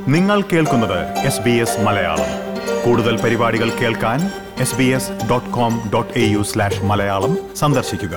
നിങ്ങൾ കേൾക്കുന്നത് S B S Malayalam കൂടുതൽ പരിപാടികൾ കേൾക്കാൻ S B S dot com dot A U slash Malayalam സന്ദർശിക്കുക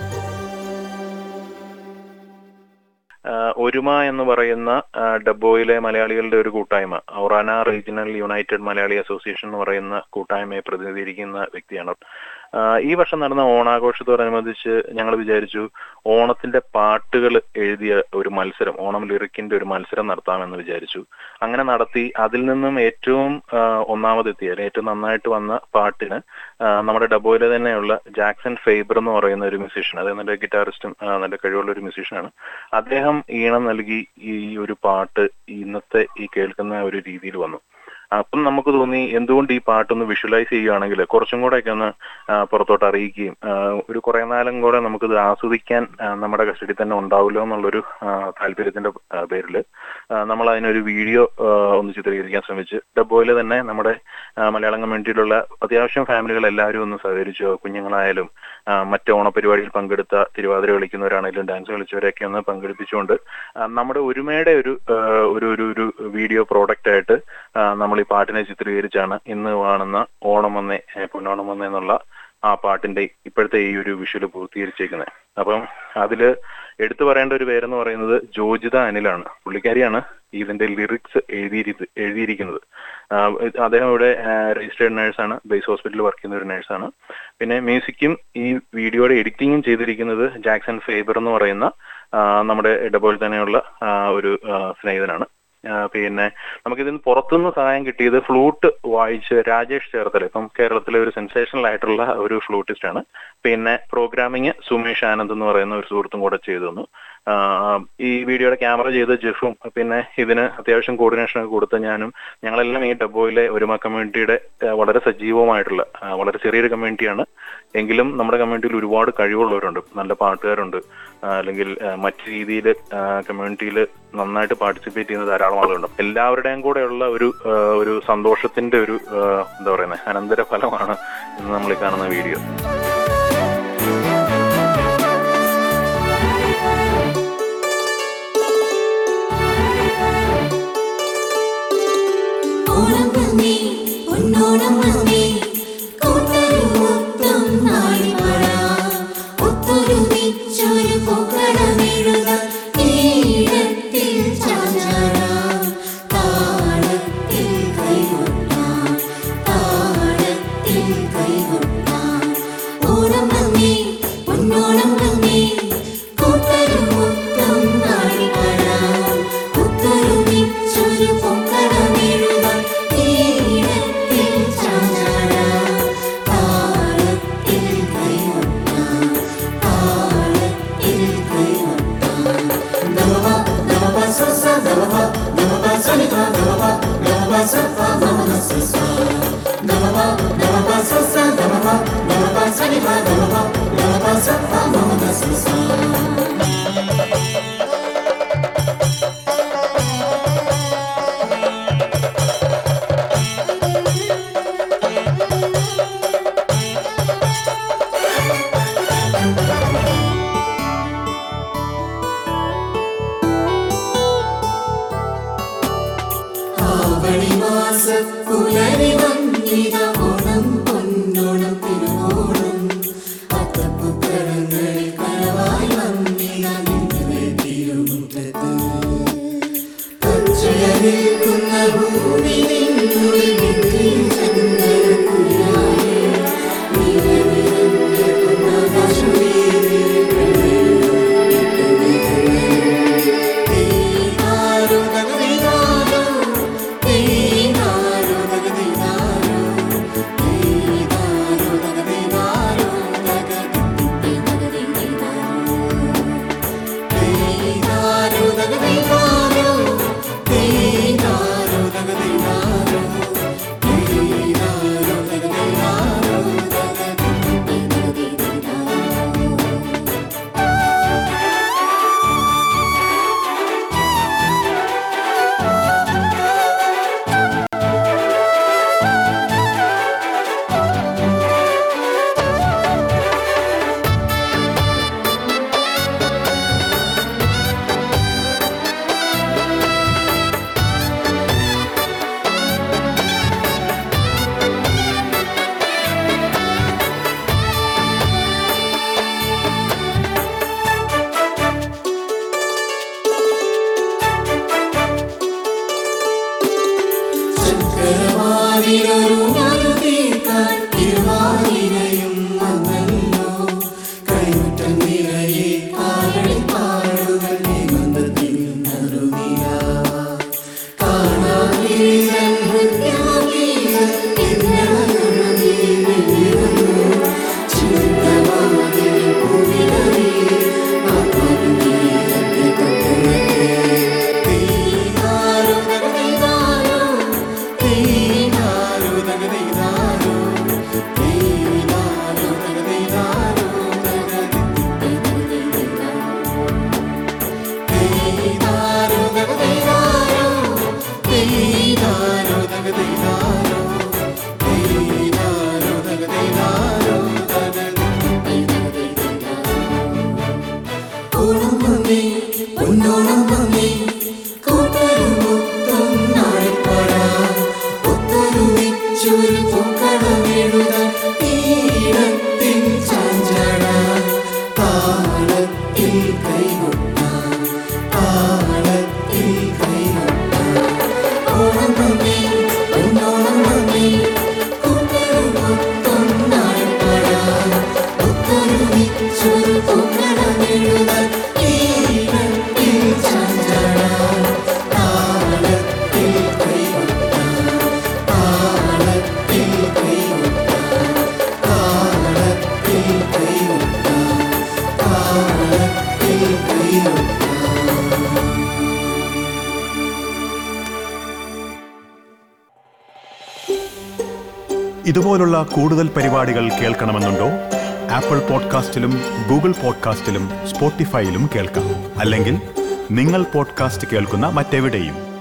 ആഹ് ഒരുമ എന്ന് പറയുന്ന ആഹ് ഡബ്ബോയിലെ മലയാളികളുടെ ഒരു കൂട്ടായ്മ Orana regional united Malayali association എന്ന് പറയുന്ന കൂട്ടായ്മയെ പ്രതിനിധീകരിക്കുന്ന വ്യക്തിയാണ് ആഹ് ഈ വർഷം നടന്ന ഓണാഘോഷത്തോടനുബന്ധിച്ച് ഞങ്ങൾ വിചാരിച്ചു ഓണത്തിന്റെ പാട്ടുകൾ എഴുതിയ ഒരു മത്സരം ഓണം ലിറിക്കിന്റെ ഒരു മത്സരം നടത്താമെന്ന് വിചാരിച്ചു അങ്ങനെ നടത്തി അതിൽ നിന്നും ഏറ്റവും ആഹ് ഒന്നാമതെത്തിയ അല്ലെങ്കിൽ ഏറ്റവും നന്നായിട്ട് വന്ന പാട്ടിന് ആഹ് നമ്മുടെ ഡബോയിലെ തന്നെയുള്ള ജാക്സൺ ഫേബർ എന്ന് പറയുന്ന ഒരു മ്യൂസീഷ്യൻ അതായത് നല്ല ഗിറ്റാറിസ്റ്റും ആഹ് നല്ല കഴിവുള്ള ഒരു മ്യൂസീഷ്യനാണ് അദ്ദേഹം ഈണം നൽകി ഈ ഒരു പാട്ട് ഇന്നത്തെ ഈ കേൾക്കുന്ന ഒരു രീതിയിൽ വന്നു അപ്പം നമുക്ക് തോന്നി എന്തുകൊണ്ട് ഈ പാട്ടൊന്ന് വിഷ്വലൈസ് ചെയ്യുകയാണെങ്കിൽ കുറച്ചും കൂടെ ഒക്കെ ഒന്ന് ആ, പുറത്തോട്ട് അറിയിക്കുകയും ആ, ഒരു കുറെ നാളും കൂടെ നമുക്കിത് ആസ്വദിക്കാൻ ആ, നമ്മുടെ കസ്റ്റഡി തന്നെ ഉണ്ടാവുമല്ലോ എന്നുള്ളൊരു ആ, താല്പര്യത്തിന്റെ പേരിൽ നമ്മൾ അതിനൊരു വീഡിയോ ഒന്ന് ചിത്രീകരിക്കാൻ ശ്രമിച്ച് ഡബ്ബോയിൽ തന്നെ നമ്മുടെ ആ, മലയാളം കമ്മ്യൂണിറ്റിയിലുള്ള അത്യാവശ്യം ഫാമിലികൾ എല്ലാവരും ഒന്ന് സഹകരിച്ചു കുഞ്ഞുങ്ങളായാലും ആ, മറ്റ് ഓണപരിപാടിയിൽ പങ്കെടുത്ത തിരുവാതിര കളിക്കുന്നവരാണെങ്കിലും ഡാൻസ് കളിച്ചവരെയൊക്കെ ഒന്ന് പങ്കെടുപ്പിച്ചുകൊണ്ട് ആ, നമ്മുടെ ഒരുമയുടെ ഒരു ആ, ഒരു ഒരു ഒരു വീഡിയോ പ്രോഡക്റ്റ് ആയിട്ട് ആ, നമ്മൾ ഈ പാട്ടിനെ ചിത്രീകരിച്ചാണ് ഇന്ന് കാണുന്ന ഓണം വന്നേ ഏ, പൊന്നോണം വന്നേ എന്നുള്ള ആ പാട്ടിന്റെ ഇപ്പോഴത്തെ ഈ ഒരു വിഷ്വൽ പൂർത്തീകരിച്ചേക്കുന്നത് അപ്പം അതില് എടുത്തു പറയേണ്ട ഒരു പേരെന്ന് പറയുന്നത് ജോജിത അനിലാണ് പുള്ളിക്കാരിയാണ് ഇതിന്റെ ലിറിക്സ് എഴുതിയിരി എഴുതിയിരിക്കുന്നത് ആ, അദ്ദേഹം ഇവിടെ രജിസ്റ്റേർഡ് നേഴ്സാണ് ബേസ് ഹോസ്പിറ്റലിൽ വർക്ക് ചെയ്യുന്ന ഒരു നേഴ്സാണ് പിന്നെ മ്യൂസിക്കും ഈ വീഡിയോയുടെ എഡിറ്റിംഗും ചെയ്തിരിക്കുന്നത് ജാക്സൺ ഫേബർ എന്ന് പറയുന്ന ആ, നമ്മുടെ ഇടപോലെ തന്നെയുള്ള ആ, ഒരു ആ, സ്നേഹിതനാണ് ആ, പിന്നെ നമുക്കിതിന് പുറത്തുനിന്ന് സഹായം കിട്ടിയത് ഫ്ലൂട്ട് വായിച്ച് രാജേഷ് ചേർത്തല ഇപ്പം കേരളത്തിലെ ഒരു സെൻസേഷണൽ ആയിട്ടുള്ള ഒരു ഫ്ലൂട്ടിസ്റ്റ് ആണ് പിന്നെ പ്രോഗ്രാമിങ് സുമേഷ് ആനന്ദ് എന്ന് പറയുന്ന ഒരു സുഹൃത്തും കൂടെ ചെയ്തു തന്നു ആ, ഈ വീഡിയോയുടെ ക്യാമറ ചെയ്ത ജെഫും പിന്നെ ഇതിന് അത്യാവശ്യം കോർഡിനേഷൻ ഒക്കെ കൊടുത്ത ഞാനും ഞങ്ങളെല്ലാം ഈ ഡബ്ബോയിലെ ഒരുമ കമ്മ്യൂണിറ്റിയുടെ ആ, വളരെ സജീവമായിട്ടുള്ള ആ, വളരെ ചെറിയൊരു കമ്മ്യൂണിറ്റിയാണ് എങ്കിലും നമ്മുടെ കമ്മ്യൂണിറ്റിയിൽ ഒരുപാട് കഴിവുള്ളവരുണ്ട് നല്ല പാട്ടുകാരുണ്ട് ആ, അല്ലെങ്കിൽ ആ, മറ്റു രീതിയിൽ കമ്മ്യൂണിറ്റിയിൽ നന്നായിട്ട് പാർട്ടിസിപ്പേറ്റ് ചെയ്യുന്ന ധാരാളം ആളുകളുണ്ട് എല്ലാവരുടെയും കൂടെയുള്ള ഒരു ആ, ഒരു സന്തോഷത്തിന്റെ ഒരു ആ, എന്താ പറയുന്നത് അനന്തര ഫലമാണ് ഇന്ന് നമ്മൾ ഈ കാണുന്ന വീഡിയോ ഓണം വന്നേ പൊന്നോണം വന്നേ കൂട്ടരുമൊത്തും നാളിമഴ ഒത്തൊരുമിച്ചൊരു പൂക്കളമെഴുതാം ഈടത്തിൽ ചാഞ്ചാടാം താളത്തിൽ കൈകൊട്ടാം താളത്തിൽ കൈകൊട്ടാം ഓണം വന്നേ പൊന്നോണം വന്നേ കൂട്ടരുമൊത്തും നാളിമഴ ഒത്തൊരുമിച്ചൊരു പൂക്കളമെഴുതാം ഈടത്തിൽ ചാഞ്ചാടാം താളത്തിൽ കൈകൊട്ടാം താളത്തിൽ കൈകൊട്ടാം നമവ നമവ സസ നമവ നമവ സനിത നമവ നമവ സപ്പ നമവ സസ നമവ നമവ സസ നമവ നമവ സനിത നമവ നമവ സപ്പ നമവ സസ ആവണിമാസ പുലരി വന്നിത ഓണം പൊന്നോണം തിരുവോണം അത്തപ്പുക്കരങ്ങളിൽ കലവായി വന്നിത നിന്റെ തിരുമുറ്റത്ത് പച്ചയരിക്കുന്ന ഭൂമി നിന്നുള്ളിൽ നിന്നിൽ ചന്ദ്രകുരിയായേ നീല നിറഞ്ഞ പൊന്നാകാശമേറി തീനാരോ തകതിനാരോ തീനാരോ തകതിനാരോ തീനാരോ തകതിനാരോ തകതി തകതിനാരോ തീനാരോ തകതിനാരോ തീനാരോ തകതിനാരോ തീനാരോ തകതിനാരോ തിരുവാതിരൊരു ഞാനു തീർക്കാൻ തിരുവാതിരയും വന്നല്ലോ കൈമുറ്റം നിറയെ കാലടി പാടുകൾ നിബന്ധത്തിൽ നറുനില കാണാതിരിക്കാൻ ഹൃദ്യാഗീതം എന്നൊഴുകി വെള്ളിവന്നു ചിന്തവാതിൽ കുവിളറി ആത്മവിനീതത്തെ തൊട്ടുണർത്തി തീനാരോ തകതീനാരോ തീനാരോ തകതീനാരോ തീനാരോ തകതീനാരോ തീനാരോ തകതീനാരോ തീനാരോ തകതീനാരോ തീനാരോ തകതീനാരോ ഓണം വന്നേ പൊന്നോണം വന്നേ കൂട്ടരുമൊത്തും നാളിപ്പാടാൻ ഒത്തൊരുമിച്ചൊരു പൂക്കളമെഴുതാൻ ഈടത്തിൽ ചാഞ്ചാടാൻ താളത്തിൽ കൈകൊട്ടാൻ താളത്തിൽ കൈകൊട്ടാൻ ഓണം വന്നേ പൊന്നോണം വന്നേ കൂട്ടരുമൊത്തും നാളിപ്പാടാൻ ഒത്തൊരുമിച്ചൊരു പൂക്കളമെഴുതാൻ ഈടത്തിൽ ചാഞ്ചാടാൻ താളത്തിൽ കൈകൊട്ടാൻ താളത്തിൽ കൈകൊട്ടാൻ താളത്തിൽ കൈകൊട്ടാൻ താളത്തിൽ കൈകൊട്ടാൻ ഇതുപോലുള്ള കൂടുതൽ പരിപാടികൾ കേൾക്കണമെന്നുണ്ടോ ആപ്പിൾ പോഡ്കാസ്റ്റിലും ഗൂഗിൾ പോഡ്കാസ്റ്റിലും സ്പോട്ടിഫൈയിലും കേൾക്കാം അല്ലെങ്കിൽ നിങ്ങൾ പോഡ്കാസ്റ്റ് കേൾക്കുന്ന മറ്റെവിടെയും